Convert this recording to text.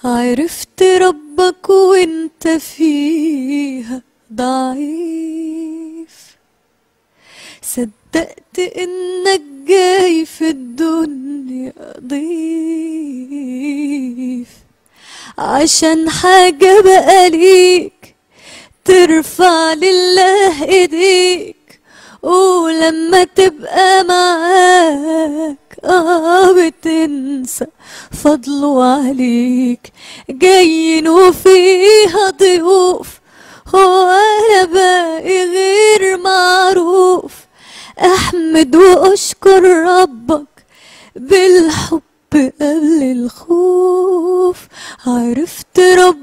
عرفت ربك وانت فيها ضعيف صدقت انك جاي في الدنيا ضيف عشان حاجة بقى ليك ترفع لله ايديك ولما تبقى معاك اه بتنسى فضله عليك جايين وفيها ضيوف هو انا باقي غير معروف احمد واشكر ربك بالحب قبل الخوف عرفت رب